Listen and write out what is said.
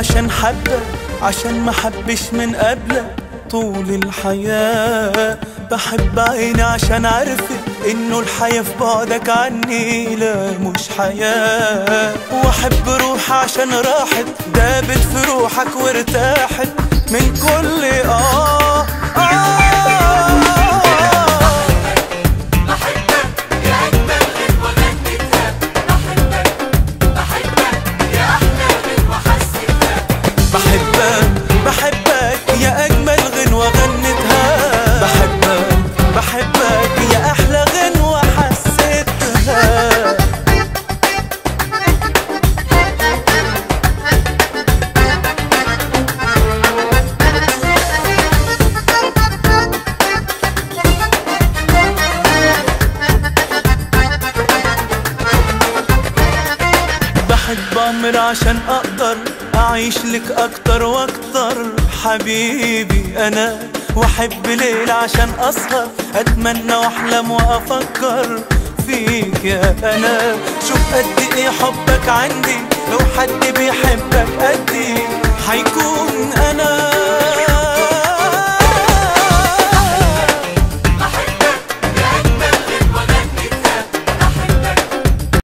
عشان حبك عشان ما حبش من قبلك طول الحياة بحب عيني عشان عرفت انه الحياة في بعدك عني لا مش حياة واحب روح عشان راحت دابت في روحك وارتاحت من كل اه اه بحبك بحبك يا أجمل غنوة غنتها بحبك بحبك يا أحلى غنوة حسيتها بحب أمر عشان أقدر أعيش لك أكتر وأكتر حبيبي أنا وأحب ليل عشان أسهر أتمنى وأحلم وأفكر فيك يا أنا شوف قد إيه حبك عندي لو حد بيحبك قدي حيكون أنا